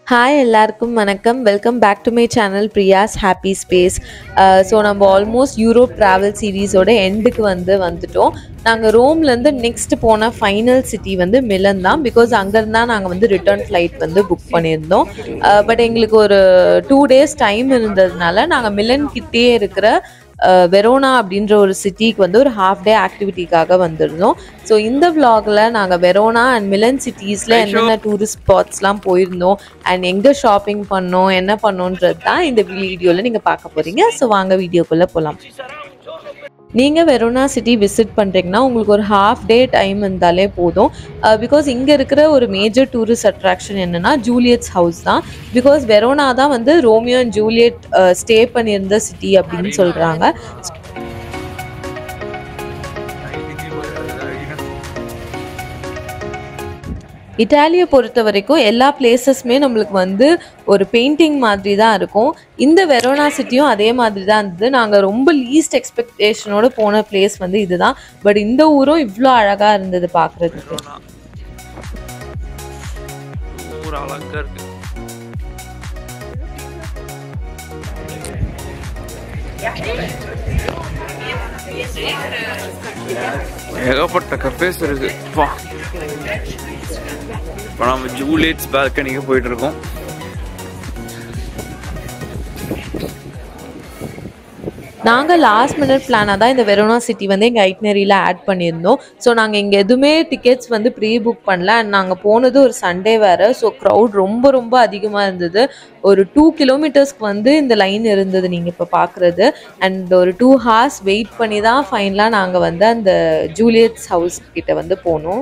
Hi எல்லாருக்கும் வணக்கம் welcome back to my channel Priya's happy space so நம்ம ஆல்மோஸ்ட் யூரோப் ட்ராவல் சீரீஸோட எண்டுக்கு வந்து வந்துட்டோம் நாங்கள் ரோம்லேருந்து நெக்ஸ்ட் போன ஃபைனல் சிட்டி வந்து மிலன் தான் பிகாஸ் அங்கேருந்து தான் நாங்கள் வந்து ரிட்டர்ன் ஃப்ளைட் வந்து புக் பண்ணியிருந்தோம் பட் எங்களுக்கு ஒரு டூ டேஸ் டைம் இருந்ததுனால நாங்கள் மிலன் கிட்டே இருக்கிற அஹ், வெரோனா அப்படின்ற ஒரு சிட்டிக்கு வந்து ஒரு ஹாஃப் டே ஆக்டிவிட்டிக்காக வந்திருந்தோம் ஸோ இந்த vlogல நாங்கள் வெரோனா அண்ட் மிலன் சிட்டிஸில் என்னென்ன டூரிஸ்ட் ஸ்பாட்ஸ்லாம் போயிருந்தோம் அண்ட் எங்கே ஷாப்பிங் பண்ணோம் என்ன பண்ணோன்றது தான் இந்த வீடியோவில் நீங்கள் பார்க்க போகிறீங்க ஸோ வாங்க வீடியோக்குள்ளே போகலாம் நீங்கள் வெரோனா சிட்டி விசிட் பண்ணுறீங்கன்னா உங்களுக்கு ஒரு ஹாஃப் டே டைம் இருந்தாலே போதும் பிகாஸ் இங்கே இருக்கிற ஒரு மேஜர் டூரிஸ்ட் அட்ராக்ஷன் என்னென்னா ஜூலியட்ஸ் ஹவுஸ் தான் பிகாஸ் வெரோனா தான் வந்து ரோமியோ அண்ட் ஜூலியட் ஸ்டே பண்ணியிருந்த சிட்டி அப்படின்னு சொல்கிறாங்க இட்டாலியை பொறுத்த வரைக்கும் எல்லா பிளேசஸுமே நம்மளுக்கு வந்து ஒரு பெயிண்டிங் மாதிரி தான் இருக்கும் இந்த வெரோனா சிட்டியும் அதே மாதிரி தான் இருந்தது நாங்கள் ரொம்ப லீஸ்ட் எக்ஸ்பெக்டேஷனோட போன பிளேஸ் வந்து இதுதான் பட் இந்த ஊரும் இவ்வளோ அழகாக இருந்தது பார்க்குறதுக்கு ஊர் அழகா இருக்கு ஏகப்பட்ட கஃபேஸ் இருக்கு வா இப்போ நம்ம ஜூலியட்ஸ் பால்கனிக்கு போயிட்டு இருக்கோம் நாங்கள் லாஸ்ட் மினிட் பிளானாக தான் இந்த வெரோனா சிட்டி வந்து எங்கள் ஐட்னரியில் ஆட் பண்ணியிருந்தோம் ஸோ நாங்கள் இங்கே எதுவுமே டிக்கெட்ஸ் வந்து ப்ரீ புக் பண்ணல அண்ட் நாங்கள் போனது ஒரு சண்டே வேறு ஸோ க்ரௌட் ரொம்ப ரொம்ப அதிகமாக இருந்தது ஒரு டூ கிலோமீட்டர்ஸ்க்கு வந்து இந்த லைன் இருந்தது நீங்கள் இப்போ பார்க்குறது அண்ட் ஒரு டூ ஹார்ஸ் வெயிட் பண்ணி தான் ஃபைனலாக நாங்கள் வந்து அந்த ஜூலியட்ஸ் ஹவுஸ் கிட்ட வந்து போனோம்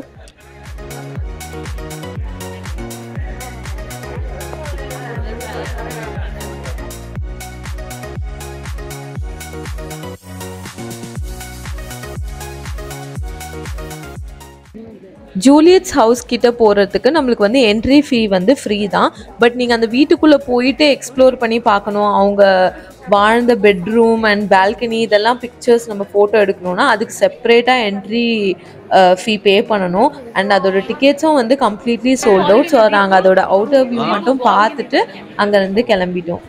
ஜூலியட்ஸ் ஹவுஸ் கிட்ட போகிறதுக்கு நம்மளுக்கு வந்து என்ட்ரி ஃபீ வந்து ஃப்ரீ தான் பட் நீங்கள் அந்த வீட்டுக்குள்ளே போயிட்டு எக்ஸ்ப்ளோர் பண்ணி பார்க்கணும் அவங்க வாழ்ந்த பெட்ரூம் அண்ட் பால்கனி இதெல்லாம் பிக்சர்ஸ் நம்ம ஃபோட்டோ எடுக்கணும்னா அதுக்கு செப்பரேட்டாக என்ட்ரி ஃபீ பே பண்ணணும் அண்ட் அதோட டிக்கெட்ஸும் வந்து கம்ப்ளீட்லி சோல்ட் அவுட் ஸோ நாங்கள் அதோட அவுட்டர் வியூ மட்டும் பார்த்துட்டு அங்கேருந்து கிளம்பிட்டோம்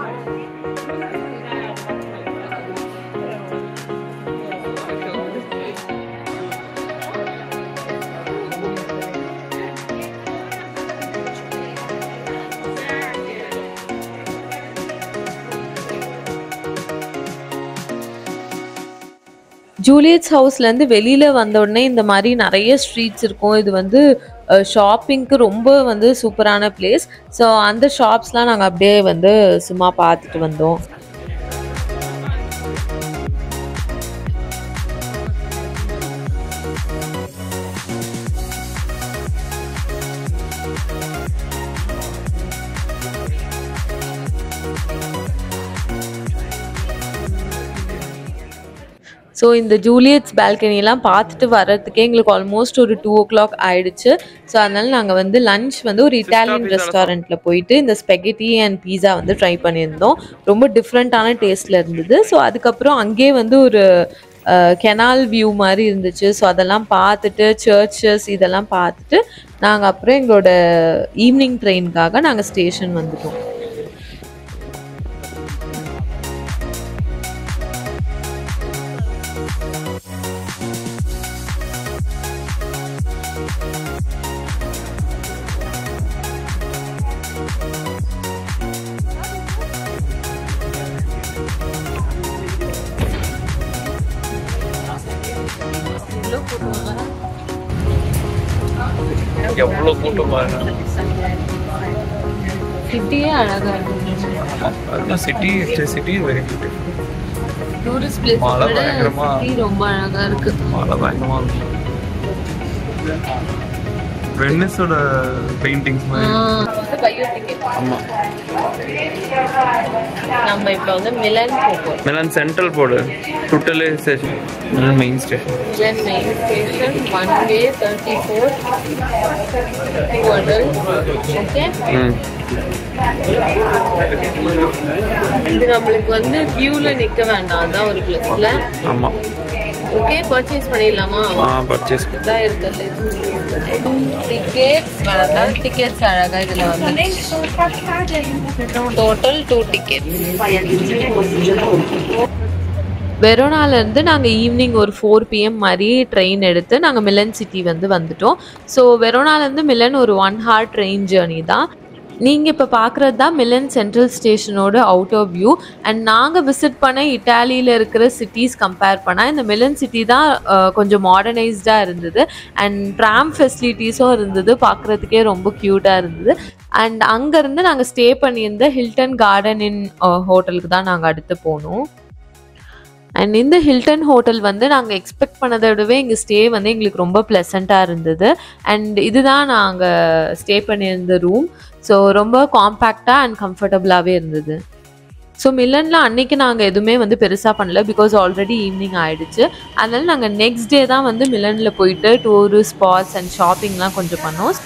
ஜூலியட்ஸ் ஹவுஸ்லேருந்து வெளியில் வந்த உடனே இந்த மாதிரி நிறைய ஸ்ட்ரீட்ஸ் இருக்கும் இது வந்து ஷாப்பிங்க்கு ரொம்ப வந்து சூப்பரான பிளேஸ் ஸோ அந்த ஷாப்ஸ்லாம் நாங்கள் அப்படியே வந்து சும்மா பார்த்துட்டு வந்தோம் ஸோ இந்த ஜூலியட்ஸ் பால்கனிலாம் பார்த்துட்டு வர்றதுக்கே எங்களுக்கு ஆல்மோஸ்ட் ஒரு டூ ஓ கிளாக் ஆயிடுச்சு ஸோ அதனால நாங்கள் வந்து லஞ்ச் வந்து ஒரு இட்டாலியன் ரெஸ்டாரண்ட்டில் போயிட்டு இந்த ஸ்பெகட்டி அண்ட் பீஸா வந்து ட்ரை பண்ணியிருந்தோம் ரொம்ப டிஃப்ரெண்ட்டான டேஸ்ட்டில் இருந்தது ஸோ அதுக்கப்புறம் அங்கேயே வந்து ஒரு கெனால் வியூ மாதிரி இருந்துச்சு ஸோ அதெல்லாம் பார்த்துட்டு சர்ச்சஸ் இதெல்லாம் பார்த்துட்டு நாங்கள் அப்புறம் எங்களோட ஈவினிங் ட்ரெயினுக்காக நாங்கள் ஸ்டேஷன் வந்துட்டோம் எவ்வளோ கூட்டம் பாருங்க சிட்டியே அழகாக இருக்கும் அதுதான் city city very beautiful tourist place மழை பயங்கரமா ரொம்ப அழகாக இருக்குது மழை பயங்கரமா இருக்கும் வெனிஸோட பெயிண்டிங்ஸ் மாதிரி ஆமா நம்ம இப்போ வந்து மிலன் போகிறோம் மிலான் சென்ட்ரல் போர்டு டுட்டலே station Milan main station Milan main station one way thirty four two hundred okay hmm இது நம்மளுக்கு வந்து கியூல நிக்க வேண்டாம் அதான் ஒரு பிளஸ்ல ஆமா ஓகே பர்ச்சேஸ் பண்ணிடலாமா ஆ பர்ச்சேஸ் இதான் இருக்குல்ல டிக்கெட்ஸ் வேணாம் டிக்கெட்ஸ் அழகா இதுல வந்து டோட்டல் டூ டிக்கெட்ஸ் வெரோனாலேருந்து நாங்கள் ஈவினிங் ஒரு ஃபோர் பிஎம் மாதிரி ட்ரெயின் எடுத்து நாங்கள் மிலன் சிட்டி வந்து வந்துட்டோம் ஸோ வெரோனாலேருந்து மிலன் ஒரு ஒன் ஹார் ட்ரெயின் ஜேர்னி தான் நீங்கள் இப்போ பார்க்குறது தான் மிலன் சென்ட்ரல் ஸ்டேஷனோட அவுட்டர் வியூ அண்ட் நாங்கள் விசிட் பண்ண இட்டாலியில் இருக்கிற சிட்டிஸ் கம்பேர் பண்ணால் இந்த மிலன் சிட்டி தான் அஹ், கொஞ்சம் மாடர்னைஸ்டாக இருந்தது அண்ட் ட்ராம் ஃபெசிலிட்டிஸும் இருந்தது பார்க்குறதுக்கே ரொம்ப க்யூட்டாக இருந்தது அண்ட் அங்கேருந்து நாங்கள் ஸ்டே பண்ணியிருந்த ஹில்டன் கார்டன் இன் ஹோட்டலுக்கு தான் நாங்கள் அடுத்து போனோம் அண்ட் இந்த ஹில்டன் ஹோட்டல் வந்து நாங்கள் எக்ஸ்பெக்ட் பண்ணதை விடவே இங்கே ஸ்டே வந்து எங்களுக்கு ரொம்ப ப்ளசண்ட்டாக இருந்தது அண்ட் இதுதான் நாங்கள் ஸ்டே பண்ணியிருந்த ரூம் ஸோ ரொம்ப காம்பேக்டாக அண்ட் கம்ஃபர்டபுளாகவே இருந்தது ஸோ மில்லனில் அன்னைக்கு நாங்கள் எதுவுமே வந்து பெருசாக பண்ணல பிகாஸ் ஆல்ரெடி ஈவினிங் ஆயிடுச்சு அதனால நாங்கள் நெக்ஸ்ட் டே தான் வந்து மில்லனில் போயிட்டு டூரிஸ்ட் ஸ்பாட்ஸ் அண்ட் ஷாப்பிங்லாம் கொஞ்சம் பண்ணோம்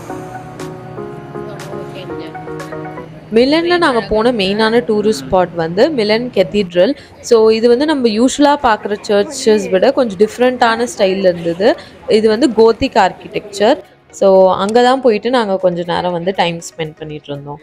மிலனில் நாங்கள் போன மெயினான டூரிஸ்ட் ஸ்பாட் வந்து மிலன் கெத்தீட்ரல் ஸோ இது வந்து நம்ம யூஸ்வலாக பார்க்குற சர்ச்சஸ் விட கொஞ்சம் டிஃப்ரெண்ட்டான ஸ்டைலில் இருந்தது இது வந்து கோத்திக் ஆர்கிடெக்சர் ஸோ அங்கே தான் போயிட்டு நாங்கள் கொஞ்ச நேரம் வந்து டைம் ஸ்பெண்ட் பண்ணிட்டு இருந்தோம்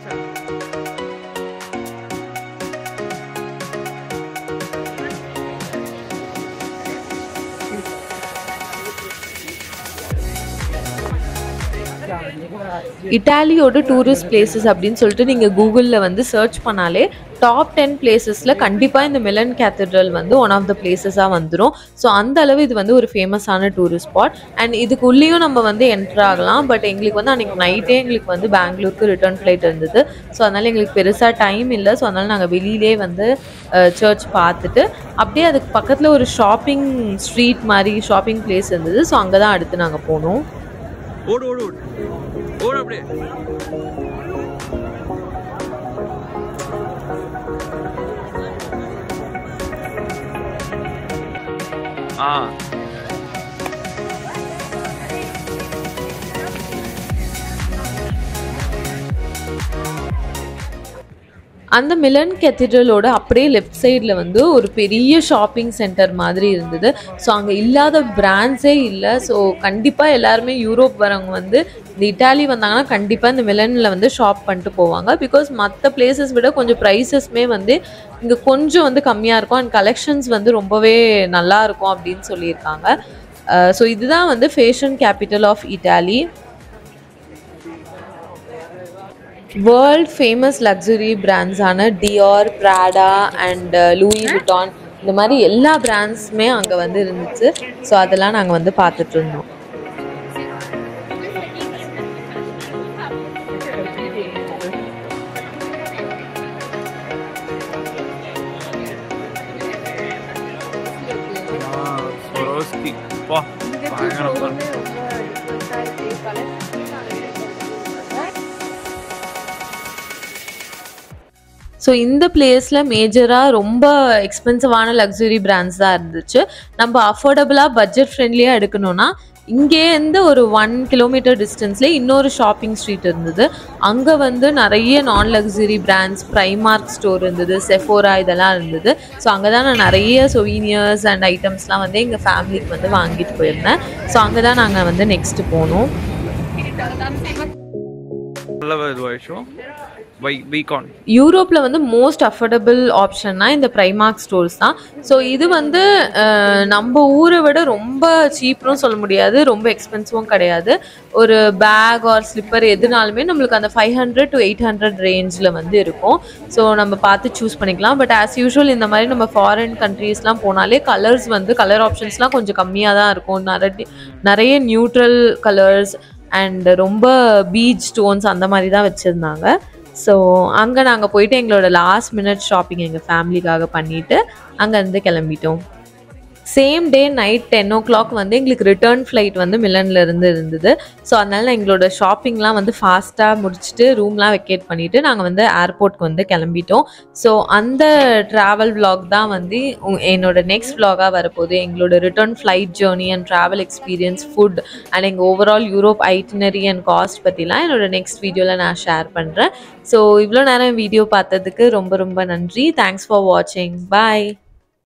இட்டாலியோட டூரிஸ்ட் பிளேசஸ் அப்படின்னு சொல்லிட்டு நீங்கள் கூகுளில் வந்து சர்ச் பண்ணாலே டாப் டென் பிளேசஸில் கண்டிப்பாக இந்த மிலன் கேத்தட்ரல் வந்து ஒன் ஆஃப் த பிளேசஸாக வந்துடும் ஸோ அந்த அளவு இது வந்து ஒரு ஃபேமஸான டூரிஸ்ட் ஸ்பாட் அண்ட் இதுக்குள்ளேயும் நம்ம வந்து என்டர் ஆகலாம் பட் எங்களுக்கு வந்து அன்றைக்கி நைட்டே எங்களுக்கு வந்து பெங்களூருக்கு ரிட்டர்ன் ஃப்ளைட் இருந்தது ஸோ அதனால் எங்களுக்கு பெருசாக டைம் இல்லை ஸோ அதனால் நாங்கள் வெளியிலே வந்து சர்ச் பார்த்துட்டு அப்படியே அதுக்கு பக்கத்தில் ஒரு ஷாப்பிங் ஸ்ட்ரீட் மாதிரி ஷாப்பிங் பிளேஸ் இருந்தது ஸோ அங்கே தான் அடுத்து நாங்கள் போனோம் ஓடு ஓடு ஓடு ஓடு அப்படியே ஆ அந்த மிலன் கெத்திட்ரலோட அப்படியே லெஃப்ட் சைடில் வந்து ஒரு பெரிய ஷாப்பிங் சென்டர் மாதிரி இருந்தது ஸோ அங்கே இல்லாத பிராண்ட்ஸே இல்லை ஸோ கண்டிப்பாக எல்லாருமே யூரோப் வரவங்க வந்து இந்த இட்டாலி வந்தாங்கன்னா கண்டிப்பாக இந்த மிலனில் வந்து ஷாப் பண்ணிட்டு போவாங்க பிகாஸ் மற்ற பிளேசஸ் விட கொஞ்சம் ப்ரைஸஸ்மே வந்து இங்கே கொஞ்சம் வந்து கம்மியாக இருக்கும் அண்ட் கலெக்ஷன்ஸ் வந்து ரொம்பவே நல்லா இருக்கும் அப்படின்னு சொல்லியிருக்காங்க ஸோ இதுதான் வந்து fashion capital of Italy world famous luxury பிராண்ட்ஸான Dior Prada and Louis Vuitton இந்த மாதிரி எல்லா பிராண்ட்ஸுமே அங்கே வந்து இருந்துச்சு ஸோ அதெல்லாம் நாங்கள் வந்து பார்த்துட்டு இருந்தோம் ஸ்வரோஸ்கி வா பயங்கரமா இருக்கு. ஸோ இந்த பிளேஸில் மேஜராக ரொம்ப எக்ஸ்பென்சிவான லக்ஸுரி பிராண்ட்ஸ் தான் இருந்துச்சு நம்ம அஃபோர்டபுளாக பட்ஜெட் ஃப்ரெண்ட்லியாக எடுக்கணும்னா இங்கேருந்து ஒரு ஒன் கிலோமீட்டர் டிஸ்டன்ஸ்லேயே இன்னொரு ஷாப்பிங் ஸ்ட்ரீட் இருந்தது அங்கே வந்து நிறைய நான் லக்ஸுரி பிராண்ட்ஸ் ப்ரைமார்க் ஸ்டோர் இருந்தது செஃபோரா இதெல்லாம் இருந்தது ஸோ அங்கே தான் நான் நிறைய சொவீனியர்ஸ் அண்ட் ஐட்டம்ஸ்லாம் வந்து எங்கள் ஃபேமிலிக்கு வந்து வாங்கிட்டு போயிருந்தேன் ஸோ அங்கே தான் நாங்கள் வந்து நெக்ஸ்ட்டு போனோம் நல்ல இதுவாயிடுச்சோ பை பீகான் யூரோப்பில் வந்து மோஸ்ட் அஃபோர்டபுள் ஆப்ஷன்னா இந்த ப்ரைமார்க் ஸ்டோர்ஸ் தான் ஸோ இது வந்து அஹ், நம்ம ஊரை விட ரொம்ப சீப்னும் சொல்ல முடியாது ரொம்ப எக்ஸ்பென்சிவும் கிடையாது ஒரு பேக் ஆர் ஸ்லிப்பர் எதுனாலுமே நம்மளுக்கு அந்த five hundred to eight hundred ரேஞ்சில் வந்து இருக்கும் ஸோ நம்ம பார்த்து சூஸ் பண்ணிக்கலாம் பட் ஆஸ் யூஷுவல் இந்த மாதிரி நம்ம ஃபாரின் கண்ட்ரீஸ்லாம் போனாலே கலர்ஸ் வந்து கலர் ஆப்ஷன்ஸ்லாம் கொஞ்சம் கம்மியாக தான் இருக்கும் நிறைய நிறைய நியூட்ரல் கலர்ஸ் அண்ட் ரொம்ப பீச் ஸ்டோன்ஸ் அந்த மாதிரி தான் வச்சுருந்தாங்க ஸோ அங்கே நாங்கள் போயிட்டு எங்களோட லாஸ்ட் மினிட் ஷாப்பிங் எங்கள் ஃபேமிலிக்காக பண்ணிவிட்டு அங்கேருந்து கிளம்பிட்டோம் same day night ten o'clock வந்து எங்களுக்கு ரிட்டர்ன் ஃப்ளைட் வந்து மிலன்ல இருந்து இருந்தது ஸோ அதனால எங்களோட ஷாப்பிங்லாம் வந்து ஃபாஸ்ட்டாக முடிச்சுட்டு ரூம்லாம் வெக்கேட் பண்ணிவிட்டு நாங்கள் வந்து ஏர்போர்ட்க்கு வந்து கிளம்பிட்டோம் ஸோ அந்த ட்ராவல் vlog தான் வந்து உ- என்னோட நெக்ஸ்ட் vlog-ஆ வரப்போகுது எங்களோட return flight journey and travel experience food and எங்கள் overall Europe itinerary and cost பற்றிலாம் என்னோட நெக்ஸ்ட் வீடியோவில் நான் ஷேர் பண்ணுறேன் ஸோ இவ்வளோ நேரம் வீடியோ பார்த்ததுக்கு ரொம்ப ரொம்ப நன்றி தேங்க்ஸ் ஃபார் வாட்சிங் பாய்